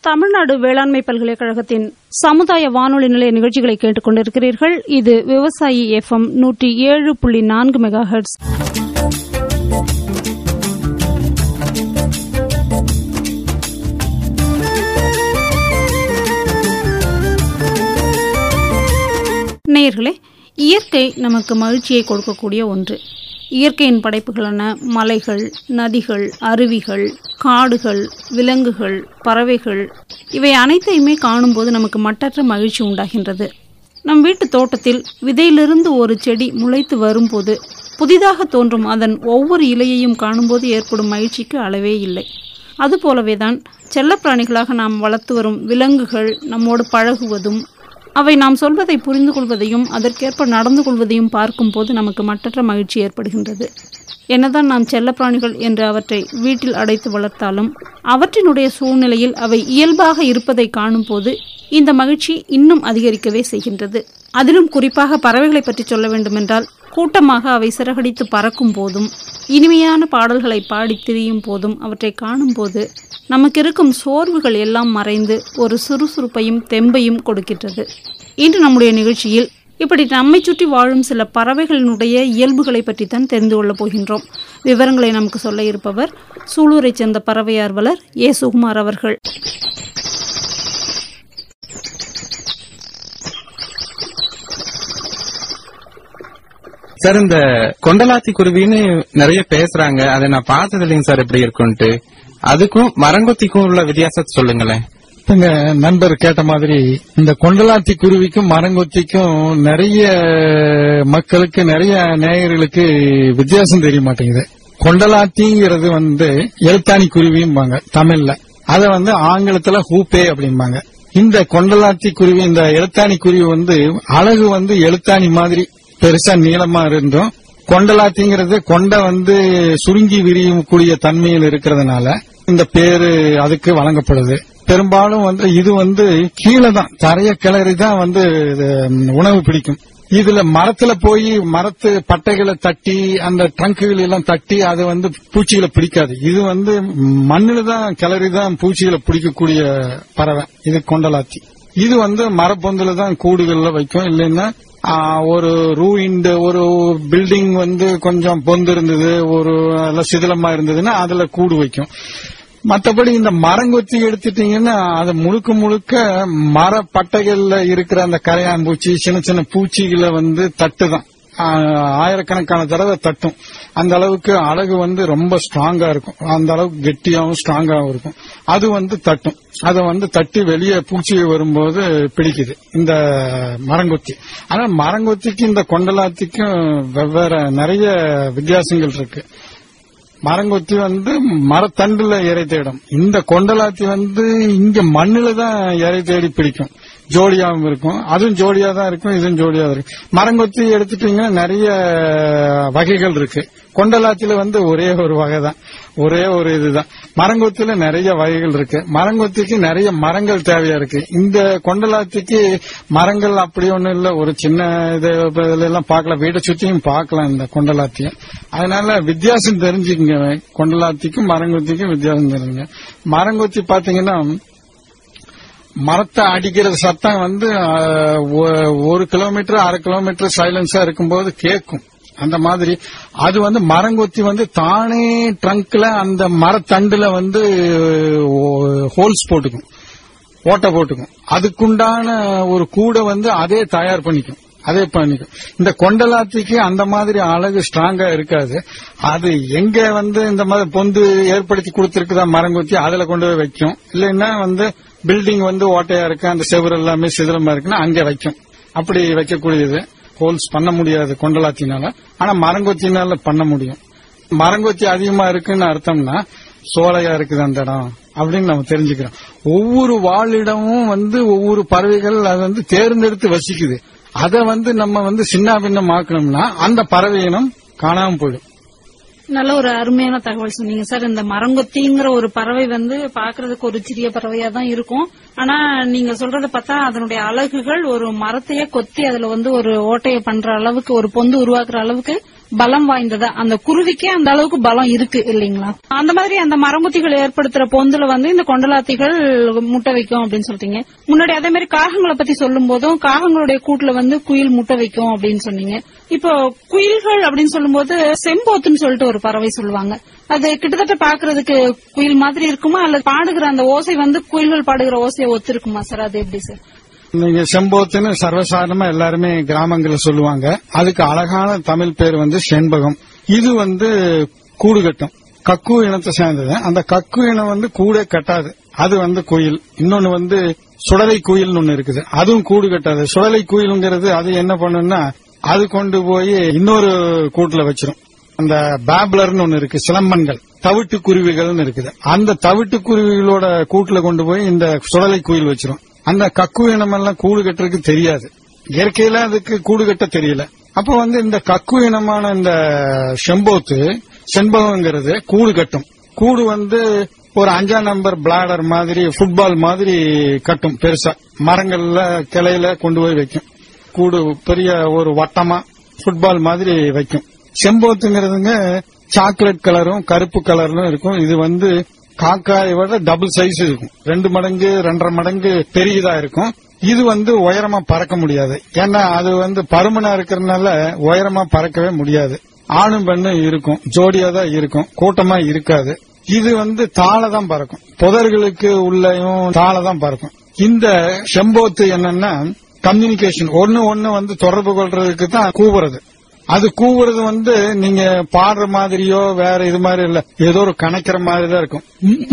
தமிழ்நாடு வேளாண்மை பல்கலைக்கழகத்தின் சமுதாய வானொலி நிலைய நிகழ்ச்சிகளை கேட்டுக் கொண்டிருக்கிறீர்கள் இது விவசாயி எஃப்எம் நூற்றி ஏழு புள்ளி நான்கு மெகா ஹெர்ட்ஸ் நேயர்களே இயற்கை நமக்கு மகிழ்ச்சியை கொடுக்கக்கூடிய ஒன்று இயற்கையின் படைப்புகளான மலைகள் நதிகள் அருவிகள் காடுகள் விலங்குகள் பறவைகள் இவை அனைத்தையுமே காணும்போது நமக்கு மட்டற்ற மகிழ்ச்சி உண்டாகின்றது நம் வீட்டு தோட்டத்தில் விதையிலிருந்து ஒரு செடி முளைத்து வரும்போது புதிதாக தோன்றும் அதன் ஒவ்வொரு இலையையும் காணும்போது ஏற்படும் மகிழ்ச்சிக்கு அளவே இல்லை அதுபோலவேதான் செல்லப்பிராணிகளாக நாம் வளர்த்து வரும் விலங்குகள் நம்மோடு பழகுவதும் அவை நாம் சொல்வதை புரிந்து கொள்வதையும் அதற்கேற்ப நடந்து கொள்வதையும் பார்க்கும்போது நமக்கு மட்டற்ற மகிழ்ச்சி ஏற்படுகின்றது என்னதான் நாம் செல்லப்பிராணிகள் என்று அவற்றை வீட்டில் அடைத்து வளர்த்தாலும் அவற்றினுடைய சூழ்நிலையில் அவை இயல்பாக இருப்பதை காணும்போது இந்த மகிழ்ச்சி இன்னும் அதிகரிக்கவே செய்கின்றது அதிலும் குறிப்பாக பறவைகளை பற்றி சொல்ல வேண்டுமென்றால் கூட்டமாக அவை சிறகடித்து பறக்கும் போதும் இனிமையான பாடல்களை பாடி திரியும் போதும் அவற்றை காணும்போது நமக்கு இருக்கும் சோர்வுகள் எல்லாம் மறைந்து ஒரு சுறுசுறுப்பையும் தெம்பையும் கொடுக்கின்றது இன்று நம்முடைய நிகழ்ச்சியில் இப்படி நம்மை சுற்றி வாழும் சில பறவைகளினுடைய இயல்புகளை பற்றி தான் தெரிந்து கொள்ளப் போகின்றோம் விவரங்களை நமக்கு சொல்ல இருப்பவர் சூலூரைச் சேர்ந்த பறவை ஆர்வலர் ஏ சுகுமார் அவர்கள் சார் இந்த கொண்டலாத்தி குருவின்னு நிறைய பேசுறாங்க அதை நான் பார்த்தது இல்லைங்க சார் எப்படி இருக்கும்ட்டு அதுக்கும் மரங்கொத்திக்கும் உள்ள வித்தியாசத்தை சொல்லுங்களேன் எங்க நண்பர் கேட்ட மாதிரி இந்த கொண்டலாத்தி குருவிக்கும் மரங்கொத்திக்கும் நிறைய மக்களுக்கு நிறைய நேயர்களுக்கு வித்தியாசம் தெரிய மாட்டேங்குது கொண்டலாத்திங்கிறது வந்து எழுத்தாணி குருவிம்பாங்க தமிழ்ல அத வந்து ஆங்கிலத்துல ஹூப்பே அப்படிம்பாங்க இந்த கொண்டலாத்தி குருவி இந்த எழுத்தாணி குருவி வந்து அழகு வந்து எழுத்தாணி மாதிரி பெருசா நீளமா இருந்தும் கொண்டலாத்திங்கிறது கொண்டை வந்து சுருங்கி விரியக்கூடிய தன்மையில் இருக்கிறதுனால இந்த பேரு அதுக்கு வழங்கப்படுது பெரும்பாலும் வந்து இது வந்து கீழே தான் தரைய கிளறி தான் வந்து இது, ம், உணவு பிடிக்கும் இதுல மரத்துல போய் மரத்து பட்டைகளை தட்டி அந்த ட்ரங்குகள் எல்லாம் தட்டி அது வந்து பூச்சிகளை பிடிக்காது இது வந்து மண்ணுல தான் கிளறி தான் பூச்சிகளை பிடிக்கக்கூடிய பறவை இது கொண்டலாத்தி இது வந்து மரப்பொந்துல தான் கூடுகள்ல வைக்கும் இல்லைன்னா ஆ, ஒரு ரூயிண்ட் ஒரு பில்டிங் வந்து கொஞ்சம் பொந்து இருந்தது ஒரு நல்ல சிதிலமா இருந்ததுன்னா அதுல கூடு வைக்கும் மத்தபடி இந்த மரங்கொத்தி எடுத்துட்டீங்கன்னா அது முழுக்க முழுக்க மர பட்டைகள்ல இருக்கிற அந்த கரையான் பூச்சி சின்ன சின்ன பூச்சிகளை வந்து தட்டுதான் ஆயிரக்கணக்கான தடவை தட்டும் அந்த அளவுக்கு அழகு வந்து ரொம்ப ஸ்ட்ராங்கா இருக்கும் அந்த அளவுக்கு கெட்டியாவும் ஸ்ட்ராங்காவும் இருக்கும் அது வந்து தட்டும் அதை வந்து தட்டி வெளியே பூச்சி வரும்போது பிடிக்குது இந்த மரங்கொத்தி ஆனா மரங்கொத்திக்கு இந்த கொண்டலாத்திக்கும் வெவ்வேறு நிறைய வித்தியாசங்கள் இருக்கு மரங்கொத்தி வந்து மரத்தண்டுல இறை தேடும் இந்த கொண்டலாத்தி வந்து இங்க மண்ணுல தான் இறை தேடி பிடிக்கும் ஜோடியாவும் இருக்கும் அதுவும் ஜோடியா தான் இருக்கும் இதுவும் ஜோடியா தான் இருக்கும் மரங்கொத்தி எடுத்துட்டீங்கன்னா நிறைய வகைகள் இருக்கு கொண்டலாத்தில வந்து ஒரே ஒரு வகை தான் ஒரே ஒரு இதுதான் மரங்கொத்தில நிறைய வகைகள் இருக்கு மரங்கொத்திக்கு நிறைய மரங்கள் தேவையா இருக்கு இந்த கொண்டலாத்திக்கு மரங்கள் அப்படி ஒண்ணும் இல்ல ஒரு சின்ன இது இதுல எல்லாம் பார்க்கலாம் வீட்டை சுத்தியும் பார்க்கலாம் இந்த கொண்டலாத்தியும் அதனால வித்தியாசம் தெரிஞ்சுக்கங்க கொண்டலாத்திக்கும் மரங்கொத்திக்கும் வித்தியாசம் தெரிஞ்சுங்க மரங்கொத்தி பாத்தீங்கன்னா மரத்தை அடிக்கிற சத்தம் வந்து அஹ், ஒ- ஒரு கிலோமீட்டர் அரை கிலோமீட்டர் சைலன்ஸா இருக்கும்போது கேட்கும் அந்த மாதிரி அது வந்து மரங்கொத்தி வந்து தானே ட்ரங்க்ல அந்த மரத்தண்டுல வந்து ஹோல்ஸ் போட்டுக்கும் ஓட்டை போட்டுக்கும் அதுக்குண்டான ஒரு கூடை வந்து அதே தயார் பண்ணிக்கும் அதே பண்ணிக்கும் இந்த கொண்டலாத்திக்கு அந்த மாதிரி அழகு ஸ்ட்ராங்கா இருக்காது அது எங்க வந்து இந்த மாதிரி பொந்து ஏற்படுத்தி கொடுத்திருக்குதா மரங்கொத்தி அதுல கொண்டு போய் வைக்கும் இல்லைன்னா வந்து பில்டிங் வந்து ஓட்டையா இருக்கு அந்த செவுரு எல்லாமே சிதிலமா இருக்குன்னா அங்க வைக்கும் அப்படி வைக்கக்கூடியது ஹோல்ஸ் பண்ண முடியாது கொண்டலாத்தினால ஆனா மரங்கொத்தினால பண்ண முடியும் மரங்கொத்தி அதிகமா இருக்குன்னு அர்த்தம்னா சோலையா இருக்குது அந்த இடம் அப்படின்னு நம்ம தெரிஞ்சுக்கிறோம் ஒவ்வொரு வாழிடமும் வந்து ஒவ்வொரு பறவைகள் அது வந்து தேர்ந்தெடுத்து வசிக்குது அதை வந்து நம்ம வந்து சின்ன பின்னம் ஆக்கணும்னா அந்த பறவை இனம் காணாம போயிடும் நல்ல ஒரு அருமையான தகவல் சொன்னீங்க சார் இந்த மரங்கொத்திங்கிற ஒரு பறவை வந்து பாக்குறதுக்கு ஒரு சிறிய பறவையா தான் இருக்கும் ஆனா நீங்க சொல்றத பார்த்தா அதனுடைய அழகுகள் ஒரு மரத்தையே கொத்தி அதுல வந்து ஒரு ஓட்டையை பண்ற அளவுக்கு ஒரு பொந்து உருவாக்குற அளவுக்கு பலம் வாய்ந்ததா அந்த குருவிக்கே அந்த அளவுக்கு பலம் இருக்கு இல்லைங்களா அந்த மாதிரி அந்த மரமுத்திகள் ஏற்படுத்துற பொந்துல வந்து இந்த கொண்டலாத்திகள் முட்டை வைக்கும் அப்படின்னு சொல்றீங்க முன்னாடி அதே மாதிரி காகங்களை பத்தி சொல்லும் போதும் காகங்களுடைய கூட்டுல வந்து குயில் முட்டை வைக்கும் அப்படின்னு சொன்னீங்க இப்போ குயில்கள் அப்படின்னு சொல்லும்போது செம்போத்துன்னு சொல்லிட்டு ஒரு பறவை சொல்லுவாங்க அது கிட்டத்தட்ட பாக்குறதுக்கு குயில் மாதிரி இருக்குமா அல்லது பாடுகிற அந்த ஓசை வந்து குயில்கள் பாடுகிற ஓசையை ஒத்து இருக்குமா சார் அது எப்படி சார் நீங்க செம்போத்துன்னு சர்வசாதாரணமா எல்லாருமே கிராமங்கள்ல சொல்லுவாங்க அதுக்கு அழகான தமிழ் பேர் வந்து செண்பகம் இது வந்து கூடு கட்டும் கக்கு இனத்தை சேர்ந்தது அந்த கக்கு இனம் வந்து கூடே கட்டாது அது வந்து குயில் இன்னொன்னு வந்து சுடலை குயில்னு ஒண்ணு இருக்குது அதுவும் கூடு கட்டாது சுடலை குயிலுங்கிறது அது என்ன பண்ணும்னா அது கொண்டு போய் இன்னொரு கூட்டுல வச்சிரும் அந்த பேப்லர்னு ஒண்ணு இருக்கு சிலம்பன்கள் தவிட்டு குருவிகள்னு இருக்குது அந்த தவிட்டு குருவிகளோட கூட்டுல கொண்டு போய் இந்த சுடலை குயில் வச்சிரும் அந்த கக்கு இனமெல்லாம் கூடு கட்டுறதுக்கு தெரியாது இயற்கையில அதுக்கு கூடு கட்ட தெரியல அப்ப வந்து இந்த கக்கு இனமான இந்த செம்போத்து செண்பகங்கிறது கூடு கட்டும் கூடு வந்து ஒரு அஞ்சாம் நம்பர் பிளாடர் மாதிரி ஃபுட்பால் மாதிரி கட்டும் பெருசா மரங்கள்ல கிளையில கொண்டு போய் வைக்கும் கூடு பெரிய ஒரு வட்டமா ஃபுட்பால் மாதிரி வைக்கும் செம்போத்துங்கிறதுங்க சாக்லேட் கலரும் கருப்பு கலரும் இருக்கும் இது வந்து காக்காயை விட டபுள் சைஸ் இருக்கும் ரெண்டு மடங்கு ரெண்டரை மடங்கு பெரியதா இருக்கும் இது வந்து உயரமா பறக்க முடியாது ஏன்னா அது வந்து பருமனா இருக்கிறதுனால உயரமா பறக்கவே முடியாது ஆணும் பெண்ணும் இருக்கும் ஜோடியா தான் இருக்கும் கூட்டமா இருக்காது இது வந்து தாளை தான் பறக்கும் புதர்களுக்கு உள்ளயும் தாளை தான் பறக்கும் இந்த செம்போத்து என்னன்னா கம்யூனிகேஷன் ஒன்னு ஒன்னு வந்து தொடர்பு கொள்றதுக்கு தான் கூவுறது அது கூவுறது வந்து நீங்க பாடுற மாதிரியோ வேற இது மாதிரி இல்ல ஏதோ ஒரு கணக்கிற மாதிரி தான் இருக்கும்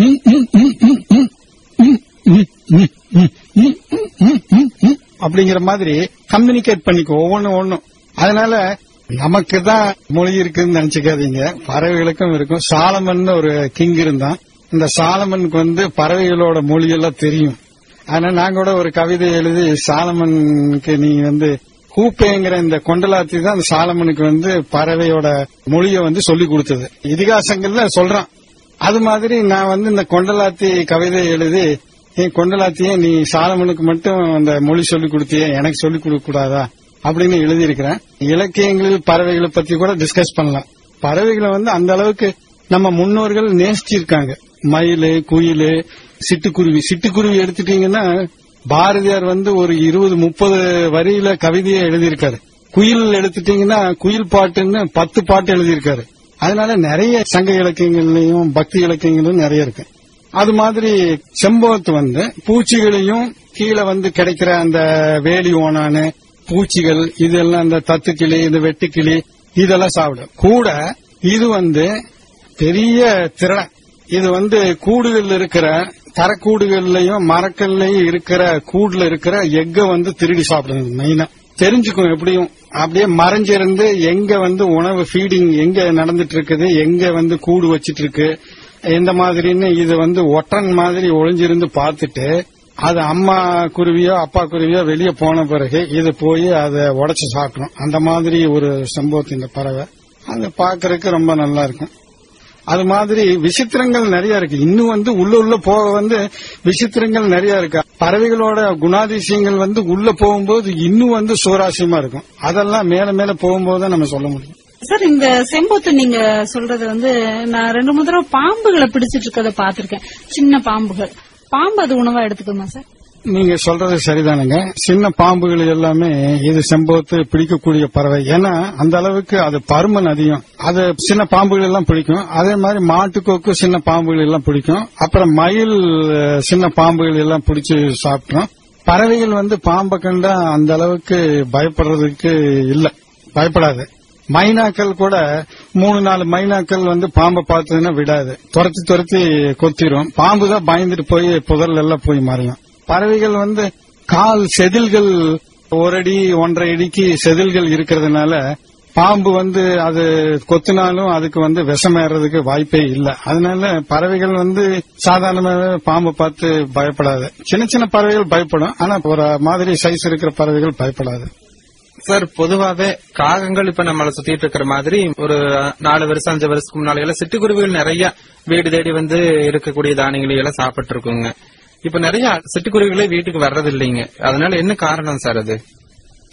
அப்படிங்கிற மாதிரி கம்யூனிகேட் பண்ணிக்கும் ஒவ்வொன்னு ஒண்ணும் அதனால நமக்கு தான் மொழி இருக்குன்னு நினைச்சுக்காதீங்க பறவைகளுக்கும் இருக்கும் சாலமன் ஒரு கிங் இருந்தான் இந்த சாலமனுக்கு வந்து பறவைகளோட மொழியெல்லாம் தெரியும் ஆனா நான் கூட ஒரு கவிதை எழுதி சாலமனுக்கு நீ வந்து கூப்பேங்கிற இந்த கொண்டலாத்தி தான் அந்த சாலமனுக்கு வந்து பறவையோட மொழியை வந்து சொல்லி கொடுத்தது இதிகாசங்கள்ல சொல்றான் அது மாதிரி நான் வந்து இந்த கொண்டலாத்தி கவிதை எழுதி என் கொண்டலாத்தியே நீ சாலமனுக்கு மட்டும் அந்த மொழி சொல்லி கொடுத்தியே எனக்கு சொல்லி கொடுக்க கூடாதா அப்படின்னு எழுதியிருக்கிறேன் இலக்கியங்களில் பறவைகளை பத்தி கூட டிஸ்கஸ் பண்ணலாம் பறவைகளை வந்து அந்த அளவுக்கு நம்ம முன்னோர்கள் நேசிச்சிருக்காங்க மயில் குயில் சிட்டுக்குருவி சிட்டுக்குருவி எடுத்துட்டீங்கன்னா பாரதியார் வந்து ஒரு இருபது முப்பது வரியில கவிதையை எழுதியிருக்காரு குயில் எடுத்துட்டீங்கன்னா குயில் பாட்டுன்னு பத்து பாட்டு எழுதியிருக்காரு அதனால நிறைய சங்க இலக்கியங்கள்லயும் பக்தி இலக்கியங்களும் நிறைய இருக்கு அது மாதிரி செம்போத்து வந்து பூச்சிகளையும் கீழே வந்து கிடைக்கிற அந்த வேலி ஓனானு பூச்சிகள் இதெல்லாம் இந்த தத்துக்கிளி இந்த வெட்டுக்கிளி இதெல்லாம் சாப்பிடும் கூட இது வந்து பெரிய திறன் இது வந்து கூடுகள் இருக்கிற தரக்கூடுகள்லயும் மரக்கள்லயும் இருக்கிற கூடுல இருக்கிற எக்க வந்து திருடி சாப்பிடுது மெயினா தெரிஞ்சுக்கும் எப்படியும் அப்படியே மறைஞ்சிருந்து எங்க வந்து உணவு ஃபீடிங் எங்க நடந்துட்டு இருக்குது எங்க வந்து கூடு வச்சிட்டு இருக்கு எந்த மாதிரின்னு இது வந்து ஒற்றன் மாதிரி ஒளிஞ்சிருந்து பார்த்துட்டு அது அம்மா குருவியோ அப்பா குருவியோ வெளியே போன பிறகு இது போய் அதை உடைச்சு சாப்பிடும் அந்த மாதிரி ஒரு சம்பவத்து இந்த பறவை அது பார்க்கறதுக்கு ரொம்ப நல்லா இருக்கும் அது மாதிரி விசித்திரங்கள் நிறைய இருக்கு இன்னும் வந்து உள்ள உள்ள போக வந்து விசித்திரங்கள் நிறைய இருக்கு பறவைகளோட குணாதிசயங்கள் வந்து உள்ள போகும்போது இன்னும் வந்து சுவராசியமா இருக்கும் அதெல்லாம் மேல மேல போகும்போது தான் நம்ம சொல்ல முடியும் சார் இந்த செம்போத்து நீங்க சொல்றது வந்து நான் ரெண்டு மூணு தடவை பாம்புகளை பிடிச்சிட்டு இருக்கத பாத்திருக்கேன் சின்ன பாம்புகள் பாம்பு அது உணவா எடுத்துக்குமா சார் நீங்க சொல்றது சரிதானுங்க சின்ன பாம்புகள் எல்லாமே இது செம்போத்து பிடிக்கக்கூடிய பறவை ஏன்னா அந்த அளவுக்கு அது பருமன் அதிகம் அது சின்ன பாம்புகள் எல்லாம் பிடிக்கும் அதே மாதிரி மாட்டுக்கோக்கு சின்ன பாம்புகள் எல்லாம் பிடிக்கும் அப்புறம் மயில் அஹ், சின்ன பாம்புகள் எல்லாம் பிடிச்சு சாப்பிட்டோம் பறவைகள் வந்து பாம்பை கண்டா அந்த அளவுக்கு பயப்படுறதுக்கு இல்ல பயப்படாது மைனாக்கள் கூட மூணு நாலு மைனாக்கள் வந்து பாம்பை பார்த்ததுன்னா விடாது துரத்தி துரத்தி கொத்திரும் பாம்பு தான் பயந்துட்டு போய் புதர்ல எல்லாம் போய் மறையும் பறவைகள் வந்து கால் செதில்கள் ஒரு அடி ஒன்றரை அடிக்கு செதில்கள் இருக்கிறதுனால பாம்பு வந்து அது கொத்தினாலும் அதுக்கு வந்து விஷம் ஏறதுக்கு வாய்ப்பே இல்லை அதனால பறவைகள் வந்து சாதாரணமாவே பாம்பை பார்த்து பயப்படாது சின்ன சின்ன பறவைகள் பயப்படும் ஆனா ஒரு மாதிரி சைஸ் இருக்கிற பறவைகள் பயப்படாது சார் பொதுவாவே காகங்கள் இப்ப நம்மள சுத்திட்டு இருக்கிற மாதிரி ஒரு நாலு வருஷம் அஞ்சு வருஷத்துக்கு முன்னால எல்லாம் சிட்டுக்குருவிகள் நிறைய வீடு தேடி வந்து இருக்கக்கூடிய தானியங்களை எல்லாம் சாப்பிட்டு இருக்குங்க இப்ப நிறைய சிட்டுக்குருவிகளே வீட்டுக்கு வர்றது இல்லைங்க அதனால என்ன காரணம் சார் அது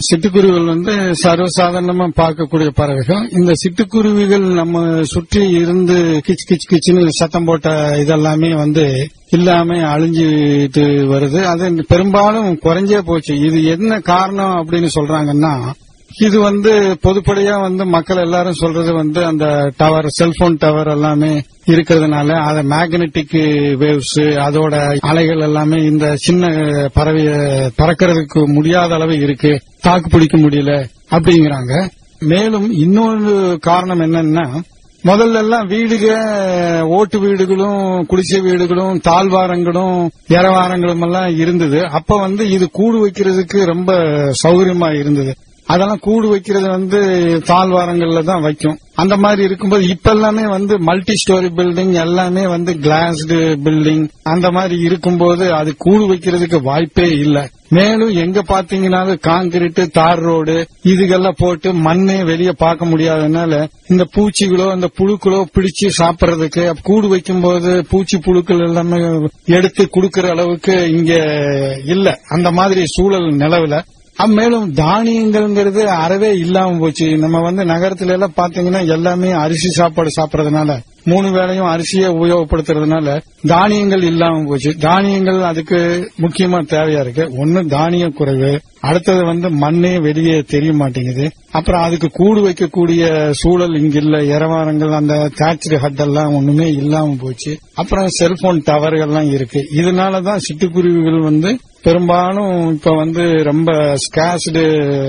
சிட்டுக்குருவிகள் வந்து சர்வசாதாரணமா பார்க்கக்கூடிய பறவைகள் இந்த சிட்டுக்குருவிகள் நம்ம சுற்றி இருந்து கிச் கிச் கிச்னு சத்தம் போட்ட இதெல்லாமே வந்து இல்லாம அழிஞ்சிட்டு வருது அது பெரும்பாலும் குறைஞ்சே போச்சு இது என்ன காரணம் அப்படின்னு சொல்றாங்கன்னா இது வந்து பொதுப்படையா வந்து மக்கள் எல்லாரும் சொல்றது வந்து அந்த டவர் செல்போன் டவர் எல்லாமே இருக்கிறதுனால அது மேக்னெட்டிக் வேவ்ஸ் அதோட அலைகள் எல்லாமே இந்த சின்ன பறவைய பறக்கிறதுக்கு முடியாத அளவு இருக்கு தாக்கு பிடிக்க முடியல அப்படிங்கிறாங்க மேலும் இன்னொரு காரணம் என்னன்னா முதல்ல எல்லாம் வீடுக ஓட்டு வீடுகளும் குடிசை வீடுகளும் தாழ்வாரங்களும் இரவாரங்களும் எல்லாம் இருந்தது அப்ப வந்து இது கூடு வைக்கிறதுக்கு ரொம்ப சௌகரியமா இருந்தது அதெல்லாம் கூடு வைக்கிறது வந்து தாழ்வாரங்கள்ல தான் வைக்கும் அந்த மாதிரி இருக்கும்போது இப்ப எல்லாமே வந்து மல்டி ஸ்டோரி பில்டிங் எல்லாமே வந்து கிளாஸ்டு பில்டிங் அந்த மாதிரி இருக்கும்போது அது கூடு வைக்கிறதுக்கு வாய்ப்பே இல்ல மேலும் எங்க பாத்தீங்கன்னாலும் காங்கிரீட் தார் ரோடு இதுகெல்லாம் போட்டு மண்ணே வெளியே பார்க்க முடியாதனால இந்த பூச்சிகளோ இந்த புழுக்களோ பிடிச்சு சாப்பிடுறதுக்கு கூடு வைக்கும்போது பூச்சி புழுக்கள் எல்லாமே எடுத்து கொடுக்கற அளவுக்கு இங்க இல்ல அந்த மாதிரி சூழல் நிலவுல அப் மேலும் தானியங்கள்ங்கிறது அறவே இல்லாம போச்சு நம்ம வந்து நகரத்துல எல்லாம் பாத்தீங்கன்னா எல்லாமே அரிசி சாப்பாடு சாப்பிடறதுனால மூணு வேளையும் அரிசியை உபயோகப்படுத்துறதுனால தானியங்கள் இல்லாம போச்சு தானியங்கள் அதுக்கு முக்கியமா தேவையா இருக்கு ஒன்னு தானிய குறைவு அடுத்தது வந்து மண்ணே வெளியே தெரிய மாட்டேங்குது அப்புறம் அதுக்கு கூடு வைக்கக்கூடிய சூழல் இங்க இல்ல இரவாரங்கள் அந்த தேச்சரி ஹட் எல்லாம் ஒண்ணுமே இல்லாம போச்சு அப்புறம் செல்போன் டவர்கள்லாம் இருக்கு இதனாலதான் சிட்டுக்குருவிகள் வந்து பெரும்பாலும் இப்ப வந்து ரொம்ப ஸ்காஸ்டு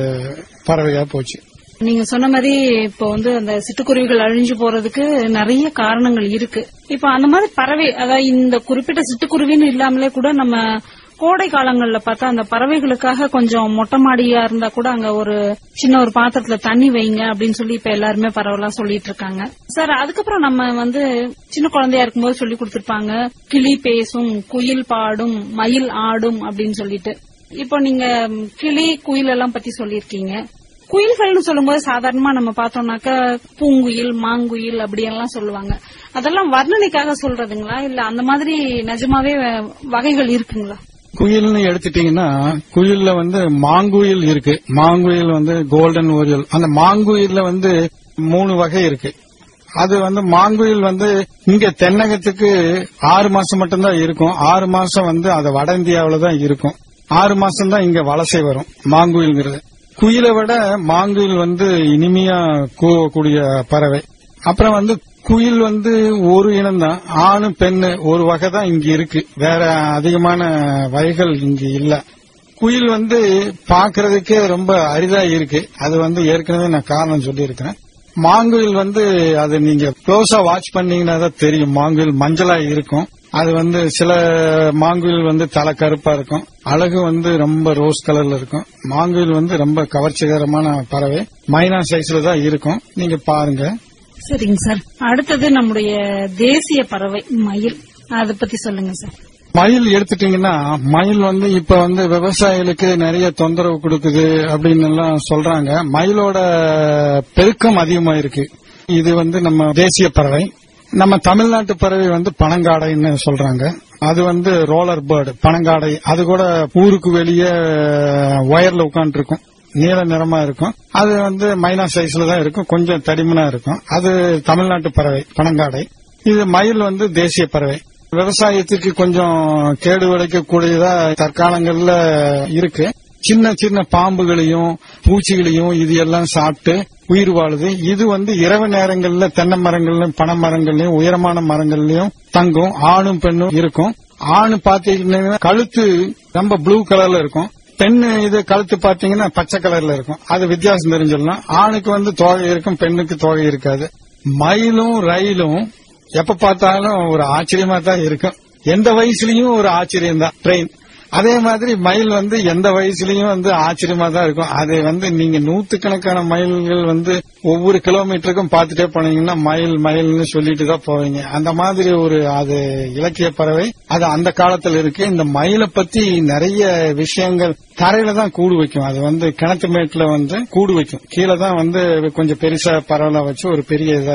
பறவையா போச்சு நீங்க சொன்ன மாதிரி இப்போ வந்து அந்த சிட்டுக்குருவிகள் அழிஞ்சு போறதுக்கு நிறைய காரணங்கள் இருக்கு இப்போ அந்த மாதிரி பறவை அதாவது இந்த குறிப்பிட்ட சிட்டுக்குருவின்னு இல்லாமலே கூட நம்ம கோடை காலங்கள்ல பார்த்தா அந்த பறவைகளுக்காக கொஞ்சம் மொட்டை மாடியா இருந்தா கூட அங்க ஒரு சின்ன ஒரு பாத்திரத்துல தண்ணி வைங்க அப்படின்னு சொல்லி இப்ப எல்லாருமே பரவலா சொல்லிட்டு இருக்காங்க சார் அதுக்கப்புறம் நம்ம வந்து சின்ன குழந்தையா இருக்கும்போது சொல்லி கொடுத்திருப்பாங்க கிளி பேசும் குயில் பாடும் மயில் ஆடும் அப்படின்னு சொல்லிட்டு இப்போ நீங்க கிளி குயில் எல்லாம் பத்தி சொல்லியிருக்கீங்க குயில்கள்னு சொல்லும்போது சாதாரணமா நம்ம பார்த்தோம்னாக்க பூங்குயில் மாங்குயில் அப்படியெல்லாம் சொல்லுவாங்க அதெல்லாம் வர்ணனைக்காக சொல்றதுங்களா இல்ல அந்த மாதிரி நிஜமாவே வகைகள் இருக்குங்களா குயில்னு எடுத்துட்டீங்கன்னா குயில்ல வந்து மாங்குயில் இருக்கு மாங்குயில் வந்து கோல்டன் ஓரியல் அந்த மாங்குயில்ல வந்து மூணு வகை இருக்கு அது வந்து மாங்குயில் வந்து இங்க தென்னகத்துக்கு ஆறு மாசம் மட்டும்தான் இருக்கும் ஆறு மாசம் வந்து அது வட இந்தியாவில தான் இருக்கும் ஆறு மாசம் தான் இங்க வலசை வரும் மாங்குயில்ங்கிறது குயிலை விட மாங்குயில் வந்து இனிமையா கூவக்கூடிய பறவை அப்புறம் வந்து குயில் வந்து ஒரு இனம்தான் ஆணு பெண்ணு ஒரு வகை தான் இங்க இருக்கு வேற அதிகமான வகைகள் இங்க இல்ல குயில் வந்து பாக்குறதுக்கே ரொம்ப அரிதா இருக்கு அது வந்து ஏற்கனவே நான் காரணம் சொல்லியிருக்கிறேன் மாங்குயில் வந்து அது நீங்க க்ளோஸா வாட்ச் பண்ணீங்கன்னா தான் தெரியும் மாங்குயில் மஞ்சளா இருக்கும் அது வந்து சில மாங்குயில் வந்து தலை கருப்பா இருக்கும் அழகு வந்து ரொம்ப ரோஸ் கலர்ல இருக்கும் மாங்குயில் வந்து ரொம்ப கவர்ச்சிகரமான பறவை மைனா சைஸ்ல தான் இருக்கும் நீங்க பாருங்க சரிங்க சார் அடுத்தது நம்முடைய தேசிய பறவை மயில் அதை பத்தி சொல்லுங்க சார் மயில் எடுத்துட்டீங்கன்னா மயில் வந்து இப்ப வந்து விவசாயிகளுக்கு நிறைய தொந்தரவு கொடுக்குது அப்படின்னு எல்லாம் சொல்றாங்க மயிலோட பெருக்கம் அதிகமா இருக்கு இது வந்து நம்ம தேசிய பறவை நம்ம தமிழ்நாட்டு பறவை வந்து பனங்காடைன்னு சொல்றாங்க அது வந்து ரோலர் பேர்டு பனங்காடை அது கூட ஊருக்கு வெளியே ஒயர்ல உட்காந்து இருக்கும் நீல நிறமா இருக்கும் அது வந்து மைனா சைஸ்ல தான் இருக்கும் கொஞ்சம் தடிமனா இருக்கும் அது தமிழ்நாட்டு பறவை பனங்காடை இது மயில் வந்து தேசிய பறவை விவசாயத்துக்கு கொஞ்சம் கேடு விளைக்கக்கூடியதா தற்காலங்கள்ல இருக்கு சின்ன சின்ன பாம்புகளையும் பூச்சிகளையும் இது எல்லாம் சாப்பிட்டு உயிர் வாழுது இது வந்து இரவு நேரங்கள்ல தென்னை மரங்கள்லயும் பனை மரங்கள்லயும் உயரமான மரங்கள்லயும் தங்கும் ஆணும் பெண்ணும் இருக்கும் ஆணு பாத்தீங்கன்னா கழுத்து ரொம்ப ப்ளூ கலர்ல இருக்கும் பெண்ணு இது கழுத்து பாத்தீங்கன்னா பச்சை கலர்ல இருக்கும் அது வித்தியாசம் தெரிஞ்சிடலாம் ஆணுக்கு வந்து தோகை இருக்கும் பெண்ணுக்கு தோகை இருக்காது மயிலும் ரயிலும் எப்ப பார்த்தாலும் ஒரு ஆச்சரியமா தான் இருக்கும் எந்த வயசுலயும் ஒரு ஆச்சரியம் தான் ட்ரெயின் அதே மாதிரி மயில் வந்து எந்த வயசுலயும் வந்து ஆச்சரியமா தான் இருக்கும் அது வந்து நீங்க நூத்துக்கணக்கான மயில்கள் வந்து ஒவ்வொரு கிலோமீட்டருக்கும் பார்த்துட்டே போனீங்கன்னா மயில் மயில்னு சொல்லிட்டு தான் போவீங்க அந்த மாதிரி ஒரு அது இலக்கிய பறவை அது அந்த காலத்துல இருக்கு இந்த மயிலை பத்தி நிறைய விஷயங்கள் தரையில தான் கூடு வைக்கும் அது வந்து கிணத்து மேட்டுல வந்து கூடு வைக்கும் கீழே தான் வந்து கொஞ்சம் பெருசா பரவலா வச்சு ஒரு பெரிய இதா இருக்கும்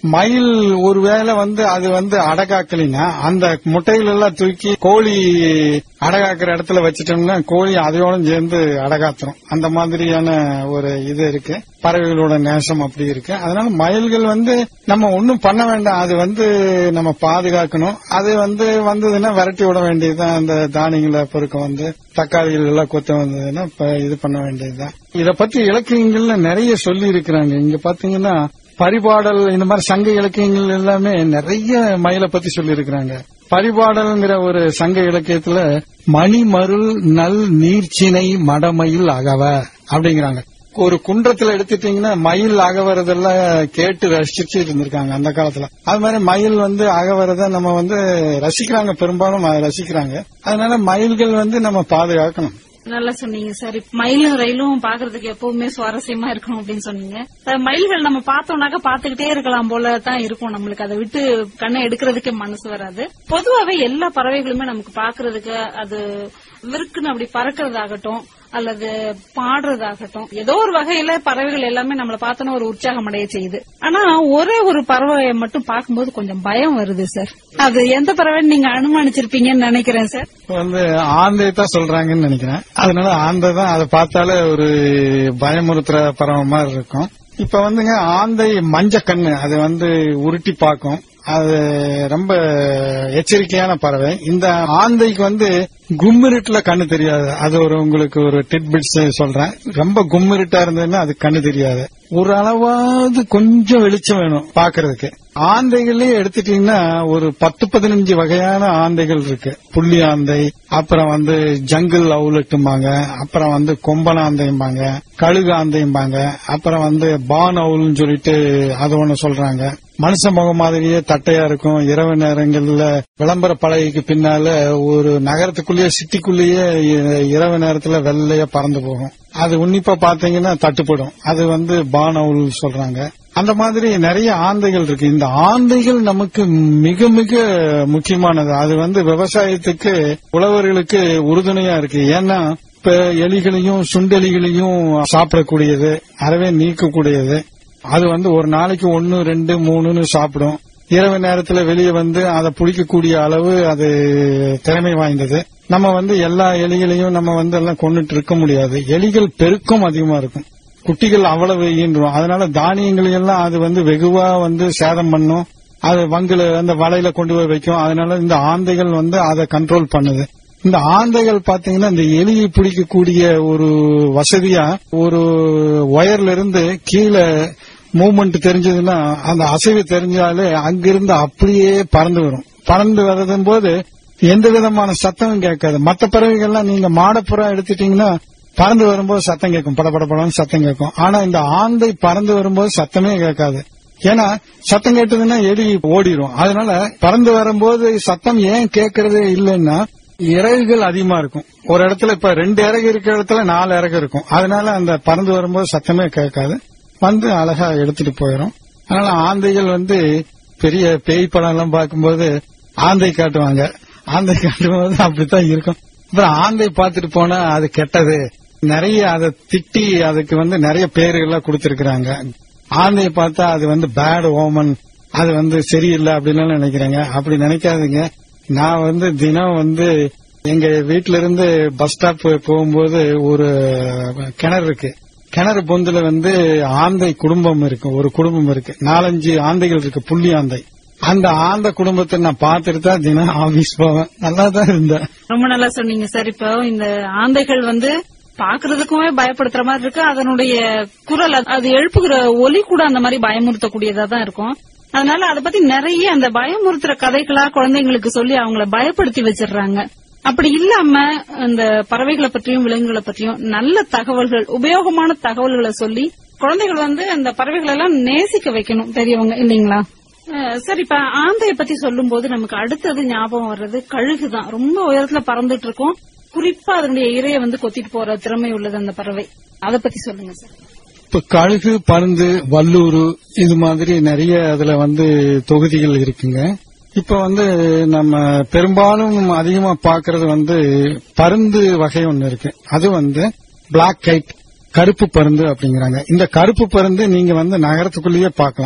மயில் ஒருவேளை வந்து அது வந்து அடகாக்கலினா அந்த முட்டைகள் எல்லாம் தூக்கி கோழி அடகாக்குற இடத்துல வச்சிட்டோம்னா கோழி அதையோட சேர்ந்து அடகாத்துரும் அந்த மாதிரியான ஒரு இது இருக்கு பறவைகளோட நேசம் அப்படி இருக்கு அதனால மயில்கள் வந்து நம்ம ஒன்னும் பண்ண வேண்டாம் அது வந்து நம்ம பாதுகாக்கணும் அது வந்து வந்ததுன்னா விரட்டி விட வேண்டியதுதான் அந்த தானியங்களை பொறுக்க வந்து தக்காளிகள் எல்லாம் கொத்த வந்ததுன்னா இப்ப இது பண்ண வேண்டியதுதான் இத பத்தி இலக்கியங்கள்ல நிறைய சொல்லி இருக்கிறாங்க இங்க பாத்தீங்கன்னா பரிபாடல் இந்த மாதிரி சங்க இலக்கியங்கள் எல்லாமே நிறைய மயிலை பத்தி சொல்லி இருக்கிறாங்க பரிபாடல்ங்கிற ஒரு சங்க இலக்கியத்துல மணிமருள் நல் நீர்ச்சினை மடமயில் அகவ அப்படிங்கிறாங்க ஒரு குன்றத்துல எடுத்துட்டீங்கன்னா மயில் அகவரதெல்லாம் கேட்டு ரசிச்சு இருந்திருக்காங்க அந்த காலத்துல அது மாதிரி மயில் வந்து அகவரத நம்ம வந்து ரசிக்கிறாங்க பெரும்பாலும் அதை ரசிக்கிறாங்க அதனால மயில்கள் வந்து நம்ம பாதுகாக்கணும் நல்லா சொன்னீங்க சார் இப்ப மயிலும் ரயிலும் பாக்குறதுக்கு எப்பவுமே சுவாரஸ்யமா இருக்கணும் அப்படின்னு சொன்னீங்க அஹ் மயில்கள் நம்ம பார்த்தோம்னாக்க பாத்துக்கிட்டே இருக்கலாம் போல தான் இருக்கும் நம்மளுக்கு அதை விட்டு கண்ணை எடுக்கிறதுக்கே மனசு வராது பொதுவாவே எல்லா பறவைகளுமே நமக்கு பாக்குறதுக்கு அது விருக்குன்னு அப்படி பறக்கிறதாகட்டும் அல்லது பாடுறதாகட்டும் ஏதோ ஒரு வகையில பறவைகள் எல்லாமே நம்மள பார்த்தோன்னா ஒரு உற்சாகம் அடைய செய்யுது ஆனா ஒரே ஒரு பறவையை மட்டும் பார்க்கும்போது கொஞ்சம் பயம் வருது சார் அது எந்த பறவைன்னு நீங்க அனுமானிச்சிருப்பீங்கன்னு நினைக்கிறேன் சார் இப்ப வந்து ஆந்தை தான் சொல்றாங்கன்னு நினைக்கிறேன் அதனால ஆந்தை தான் அதை பார்த்தாலே ஒரு பயமுறுத்துற பறவை மாதிரி இருக்கும் இப்ப வந்துங்க ஆந்தை மஞ்ச கண்ணு அது வந்து உருட்டி பார்க்கும் அது ரொம்ப எச்சரிக்கையான பறவை இந்த ஆந்தைக்கு வந்து கும்மிருட்டுல கண்ணு தெரியாது அது ஒரு உங்களுக்கு ஒரு டிட்பிட்ஸ் சொல்றேன் ரொம்ப கும்மிருட்டா இருந்ததுன்னா அது கண்ணு தெரியாது ஒரு அளவாவது கொஞ்சம் வெளிச்சம் வேணும் பாக்குறதுக்கு ஆந்தைகளே எடுத்துட்டீங்கன்னா ஒரு பத்து பதினஞ்சு வகையான ஆந்தைகள் இருக்கு புள்ளி ஆந்தை அப்புறம் வந்து ஜங்கிள் அவுலட்டும்பாங்க அப்புறம் வந்து கொம்பன ஆந்தைம்பாங்க கழுகு ஆந்தைம்பாங்க அப்புறம் வந்து பான் அவுல்னு சொல்லிட்டு அது ஒண்ணு சொல்றாங்க மனுஷ முகம் மாதிரியே தட்டையா இருக்கும் இரவு நேரங்கள்ல விளம்பர பலகைக்கு பின்னால ஒரு நகரத்துக்குள்ளேயே சிட்டிக்குள்ளேயே இ- இரவு நேரத்துல வெள்ளையா பறந்து போகும் அது உன்னிப்பா பாத்தீங்கன்னா தட்டுப்படும் அது வந்து பானவுல் சொல்றாங்க அந்த மாதிரி நிறைய ஆந்தைகள் இருக்கு இந்த ஆந்தைகள் நமக்கு மிக மிக முக்கியமானது அது வந்து விவசாயத்துக்கு உழவர்களுக்கு உறுதுணையா இருக்கு ஏன்னா இப்ப எலிகளையும் சுண்டெலிகளையும் சாப்பிடக்கூடியது அறவே நீக்கக்கூடியது அது வந்து ஒரு நாளைக்கு ஒன்னு ரெண்டு மூணுன்னு சாப்பிடும் இரவு நேரத்துல வெளியே வந்து அதை பிடிக்கக்கூடிய அளவு அது திறமை வாய்ந்தது நம்ம வந்து எல்லா எலிகளையும் நம்ம வந்து எல்லாம் கொண்டுட்டு இருக்க முடியாது எலிகள் பெருக்கம் அதிகமா இருக்கும் குட்டிகள் அவ்வளவு ஈன்றும் அதனால தானியங்களை எல்லாம் அது வந்து வெகுவா வந்து சேதம் பண்ணும் அது வங்குல அந்த வலையில கொண்டு போய் வைக்கும் அதனால இந்த ஆந்தைகள் வந்து அதை கண்ட்ரோல் பண்ணுது இந்த ஆந்தைகள் பாத்தீங்கன்னா இந்த எலியை பிடிக்கக்கூடிய ஒரு வசதியா ஒரு ஒயர்ல இருந்து கீழே மூவ்மெண்ட் தெரிஞ்சதுன்னா அந்த அசைவு தெரிஞ்சாலே அங்கிருந்து அப்படியே பறந்து வரும் பறந்து வர்றதும் போது எந்த விதமான சத்தமும் கேட்காது மற்ற பறவைகள்லாம் நீங்க மாடப்புறா எடுத்துட்டீங்கன்னா பறந்து வரும்போது சத்தம் கேட்கும் படபட படம்னு சத்தம் கேட்கும் ஆனா இந்த ஆந்தை பறந்து வரும்போது சத்தமே கேட்காது ஏன்னா சத்தம் கேட்டதுன்னா எலி ஓடிடும் அதனால பறந்து வரும்போது சத்தம் ஏன் கேட்கறதே இல்லைன்னா இறகுகள் அதிகமா இருக்கும் ஒரு இடத்துல இப்ப ரெண்டு இறகு இருக்கிற இடத்துல நாலு இறகு இருக்கும் அதனால அந்த பறந்து வரும்போது சத்தமே கேட்காது வந்து அழகா எடுத்துட்டு போயிடும் அதனால ஆந்தைகள் வந்து பெரிய பேய் படம் எல்லாம் பார்க்கும்போது ஆந்தை காட்டுவாங்க ஆந்தை காட்டும்போது அப்படித்தான் இருக்கும் அப்புறம் ஆந்தை பார்த்துட்டு போனா அது கெட்டது நிறைய அதை திட்டி அதுக்கு வந்து நிறைய பேர்கள்லாம் கொடுத்திருக்கிறாங்க ஆந்தையை பார்த்தா அது வந்து பேட் ஓமன் அது வந்து சரியில்லை அப்படின்னு நினைக்கிறாங்க அப்படி நினைக்காதீங்க நான் வந்து தினம் வந்து எங்க வீட்ல இருந்து பஸ் ஸ்டாப் போகும்போது ஒரு கிணறு இருக்கு கிணறு பொந்துல வந்து ஆந்தை குடும்பம் இருக்கு ஒரு குடும்பம் இருக்கு நாலஞ்சு ஆந்தைகள் இருக்கு புள்ளி ஆந்தை அந்த ஆந்த குடும்பத்தை நான் பார்த்துட்டு தான் தினம் ஆபீஸ் போவேன் நல்லா தான் இருந்தேன் ரொம்ப நல்லா சொன்னீங்க சார் இப்போ இந்த ஆந்தைகள் வந்து பாக்குறதுக்குமே பயப்படுத்துற மாதிரி இருக்கு அதனுடைய குரல் அது- அது எழுப்புகிற ஒலி கூட அந்த மாதிரி பயமுறுத்தக்கூடியதா தான் இருக்கும் அதனால அதை பத்தி நிறைய அந்த பயமுறுத்துற கதைகளா குழந்தைங்களுக்கு சொல்லி அவங்கள பயப்படுத்தி வச்சிடுறாங்க அப்படி இல்லாம இந்த பறவைகளை பற்றியும் விலங்குகளை பற்றியும் நல்ல தகவல்கள் உபயோகமான தகவல்களை சொல்லி குழந்தைகள் வந்து அந்த பறவைகளை எல்லாம் நேசிக்க வைக்கணும் பெரியவங்க இல்லீங்களா அஹ் சரி இப்ப ஆந்தைய பத்தி சொல்லும் போது நமக்கு அடுத்தது ஞாபகம் வர்றது கழுகு தான் ரொம்ப உயரத்துல பறந்துட்டு இருக்கும் குறிப்பா அதனுடைய இரையை வந்து கொத்திட்டு போற திறமை உள்ளது அந்த பறவை அத பத்தி சொல்லுங்க சார் இப்ப கழுகு பருந்து வல்லூர் இது மாதிரி நிறைய அதுல வந்து தொகுதிகள் இருக்குங்க இப்ப வந்து நம்ம பெரும்பாலும் அதிகமா பாக்குறது வந்து பருந்து வகை ஒண்ணு இருக்கு அது வந்து பிளாக் கைட் கருப்பு பருந்து அப்படிங்கிறாங்க இந்த கருப்பு பருந்து நீங்க வந்து நகரத்துக்குள்ளேயே பார்க்கலாம்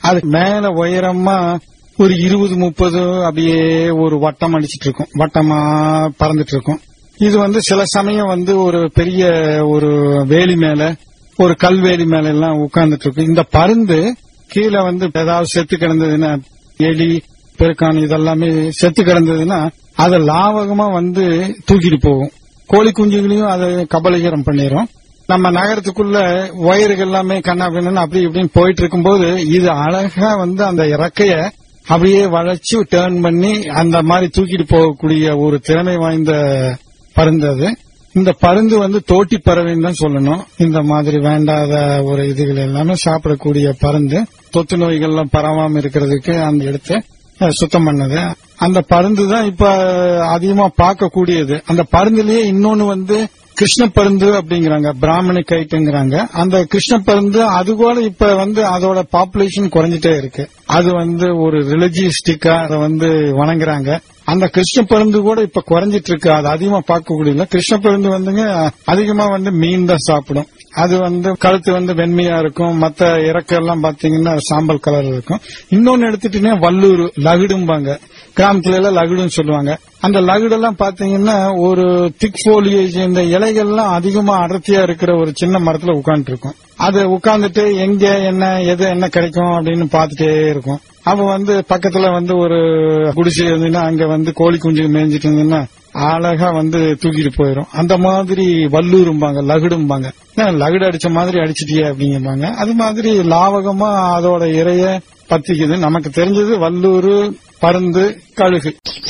அது மேல உயரமா ஒரு இருபது முப்பது அப்படியே ஒரு வட்டம் அடிச்சிட்டு இருக்கும் வட்டமா பறந்துட்டு இருக்கும் இது வந்து சில சமயம் வந்து ஒரு பெரிய ஒரு வேலி மேல ஒரு கல்வேலி மேல எல்லாம் உட்கார்ந்துட்டு இருக்கும் இந்த பருந்து கீழே வந்து ஏதாவது செத்து கிடந்ததுன்னா எலி பெருக்கான் இதெல்லாமே செத்து கிடந்ததுன்னா அதை லாவகமா வந்து தூக்கிட்டு போகும் கோழி குஞ்சுகளையும் அதை கபலீகரம் பண்ணிரும் நம்ம நகரத்துக்குள்ள ஒயர்கள் எல்லாமே கண்ணா பின்னு அப்படி இப்படின்னு போயிட்டு இருக்கும்போது இது அழகா வந்து அந்த இறக்கைய அப்படியே வளைச்சு டேர்ன் பண்ணி அந்த மாதிரி தூக்கிட்டு போகக்கூடிய ஒரு திறமை வாய்ந்த பருந்து அது இந்த பருந்து வந்து தோட்டி பறவைன்னு தான் சொல்லணும் இந்த மாதிரி வேண்டாத ஒரு இதுகள் எல்லாமே சாப்பிடக்கூடிய பருந்து தொத்து நோய்கள்லாம் பரவாம இருக்கிறதுக்கு அந்த எடுத்து அஹ், சுத்தம் பண்ணது அந்த பருந்து தான் இப்ப அதிகமா பார்க்கக்கூடியது அந்த பருந்துலயே இன்னொன்னு வந்து கிருஷ்ண பருந்து அப்படிங்கிறாங்க பிராமணி கைட்டுங்கிறாங்க அந்த கிருஷ்ண பருந்து அது கூட இப்ப வந்து அதோட பாப்புலேஷன் குறைஞ்சிட்டே இருக்கு அது வந்து ஒரு ரிலிஜியஸ்டிக்கா அதை வந்து வணங்குறாங்க அந்த கிருஷ்ண பருந்து கூட இப்ப குறைஞ்சிட்டு இருக்கு அது அதிகமா பார்க்கக்கூடிய கிருஷ்ண பருந்து வந்துங்க அதிகமா வந்து மீன் தான் சாப்பிடும் அது வந்து கழுத்து வந்து வெண்மையா இருக்கும் மத்த இறக்கெல்லாம் பாத்தீங்கன்னா சாம்பல் கலர் இருக்கும் இன்னொன்னு எடுத்துட்டீங்கன்னா வல்லூர் லகுடும்பாங்க கிராமத்துல எல்லாம் லகுடுன்னு சொல்லுவாங்க அந்த லகுடெல்லாம் பாத்தீங்கன்னா ஒரு திக் foliage இந்த இலைகள்லாம் அதிகமா அடர்த்தியா இருக்கிற ஒரு சின்ன மரத்துல உட்கார்ந்து இருக்கும் அது உட்கார்ந்துட்டு எங்க என்ன எது என்ன கிடைக்கும் அப்படின்னு பார்த்துட்டே இருக்கும் அப்ப வந்து பக்கத்துல வந்து ஒரு குடிசை இருந்ததுன்னா அங்க வந்து கோழி குஞ்சு மேய்ஞ்சிட்டு இருந்ததுன்னா அழகா வந்து தூக்கிட்டு போயிடும் அந்த மாதிரி வல்லூரும்பாங்க லகுடும்பாங்க ஏன் லகுடு அடிச்ச மாதிரி அடிச்சிட்டியே அப்படிங்கம்பாங்க அது மாதிரி லாவகமா அதோட இறைய பத்திக்குது நமக்கு தெரிஞ்சது வல்லூரு பருந்து கழுகு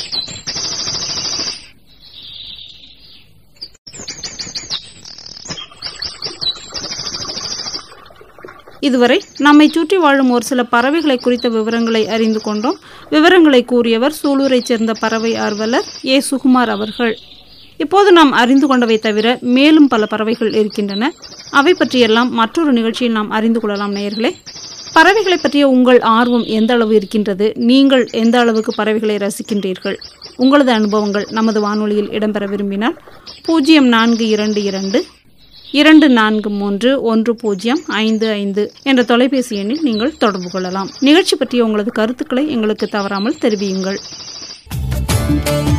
இதுவரை நம்மை சுற்றி வாழும் ஒரு சில பறவைகளை குறித்த விவரங்களை அறிந்து கொண்டோம் விவரங்களை கூறியவர் சூலூரைச் சேர்ந்த பறவை ஆர்வலர் ஏ சுகுமார் அவர்கள் இப்போது நாம் அறிந்து கொண்டவை தவிர மேலும் பல பறவைகள் இருக்கின்றன அவை பற்றியெல்லாம் மற்றொரு நிகழ்ச்சியில் நாம் அறிந்து கொள்ளலாம் நேயர்களே பறவைகளை பற்றிய உங்கள் ஆர்வம் எந்த அளவு இருக்கின்றது நீங்கள் எந்த அளவுக்கு பறவைகளை ரசிக்கின்றீர்கள் உங்களது அனுபவங்கள் நமது வானொலியில் இடம்பெற விரும்பினால் பூஜ்ஜியம் நான்கு இரண்டு இரண்டு இரண்டு நான்கு மூன்று ஒன்று பூஜ்ஜியம் ஐந்து ஐந்து என்ற தொலைபேசி எண்ணில் நீங்கள் தொடர்பு கொள்ளலாம் நிகழ்ச்சி பற்றிய உங்களது கருத்துக்களை எங்களுக்கு தவறாமல் தெரிவியுங்கள்